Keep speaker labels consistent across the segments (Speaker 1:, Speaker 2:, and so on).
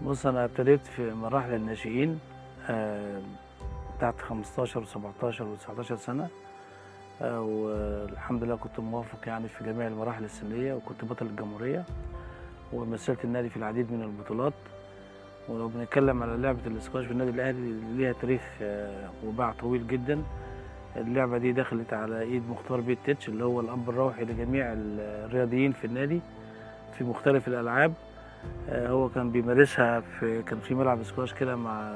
Speaker 1: بص انا ابتديت في مراحل الناشئين آه، بتاعت 15 و17 و19 سنه آه، والحمد لله كنت موافق يعني في جميع المراحل السنيه وكنت بطل الجمهوريه ومثلت النادي في العديد من البطولات ولو بنتكلم على لعبه الاسكواش في النادي الاهلي ليها تاريخ آه، وباع طويل جدا اللعبه دي دخلت على ايد مختار بيت تتش اللي هو الاب الروحي لجميع الرياضيين في النادي في مختلف الالعاب آه، هو كان بيمارسها في كان في ملعب سكواش كده مع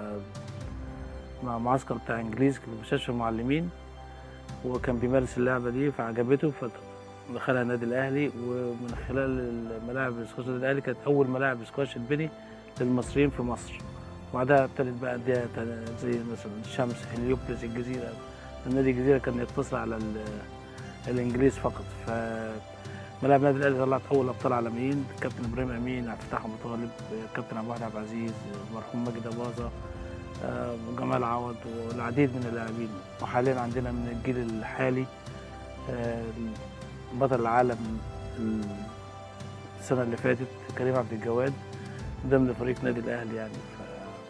Speaker 1: مع معسكر بتاع انجليز في مستشفى المعلمين وكان بيمارس اللعبه دي فعجبته فدخلها النادي الاهلي ومن خلال الملاعب السكواش النادي الاهلي كانت اول ملاعب سكواش اتبني للمصريين في مصر وبعدها ابتدت بقى انديه تانية زي مثلا الشمس هليوبلس الجزيره النادي الجزيره كان يقتصر على ال- الانجليز فقط ف ملاعب النادي الاهلي طلعت اول ابطال عالميين كابتن ابراهيم امين عبد الفتاح ابو طالب كابتن ابو واحد عبد العزيز المرحوم ماجد اباظه آه، وجمال عوض والعديد من اللاعبين وحاليا عندنا من الجيل الحالي آه، بطل العالم السنه اللي فاتت كريم عبد الجواد ضمن فريق نادي الاهلي يعني ف...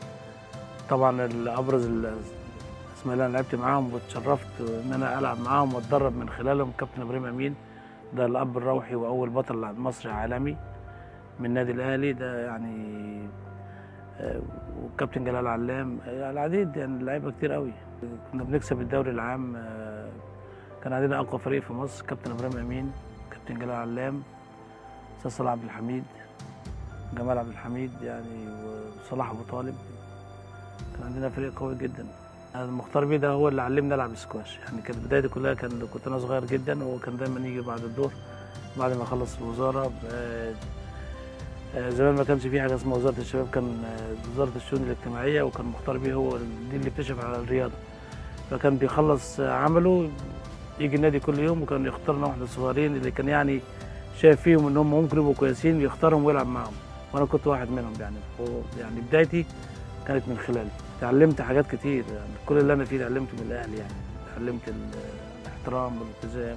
Speaker 1: طبعا الابرز الاسماء اللي انا لعبت معاهم واتشرفت ان انا العب معاهم واتدرب من خلالهم كابتن ابراهيم امين ده الاب الروحي واول بطل مصري عالمي من النادي الاهلي ده يعني آه، والكابتن جلال علام آه، العديد يعني لعيبه كتير قوي كنا بنكسب الدوري العام آه، كان عندنا اقوى فريق في مصر كابتن ابراهيم امين كابتن جلال علام استاذ صلاح عبد الحميد جمال عبد الحميد يعني وصلاح ابو طالب كان عندنا فريق قوي جدا أنا المختار بيه ده هو اللي علمني العب سكواش يعني كانت بدايتي كلها كان كنت انا صغير جدا وهو كان دايما يجي بعد الظهر بعد ما اخلص الوزاره آه، آه، زمان ما كانش في حاجه اسمها وزاره الشباب كان آه، وزاره الشؤون الاجتماعيه وكان مختار بيه هو دي اللي اكتشف على الرياضه فكان بيخلص آه، عمله يجي النادي كل يوم وكان يختارنا واحنا صغيرين اللي كان يعني شايف فيهم ان هم ممكن يبقوا كويسين يختارهم ويلعب معاهم وانا كنت واحد منهم يعني هو يعني بدايتي كانت من خلالي تعلمت حاجات كتير يعني كل اللي انا فيه اتعلمته من الاهل يعني اتعلمت ال- الاحترام والالتزام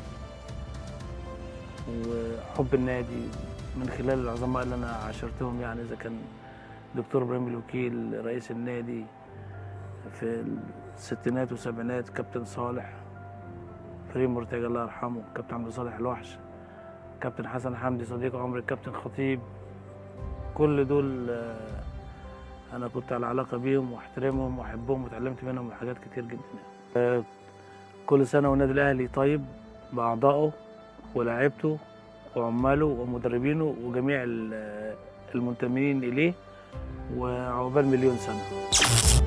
Speaker 1: وحب النادي من خلال العظماء اللي انا عاشرتهم يعني اذا كان دكتور ابراهيم الوكيل رئيس النادي في الستينات والسبعينات كابتن صالح فريم مرتجى الله يرحمه كابتن عبد صالح الوحش كابتن حسن حمدي صديق عمري كابتن خطيب كل دول آه، انا كنت على علاقه بيهم واحترمهم واحبهم وتعلمت منهم حاجات كتير جدا يعني. آه، كل سنه والنادي الاهلي طيب باعضائه ولاعيبته وعماله ومدربينه وجميع ال- المنتمين اليه وعقبال مليون سنه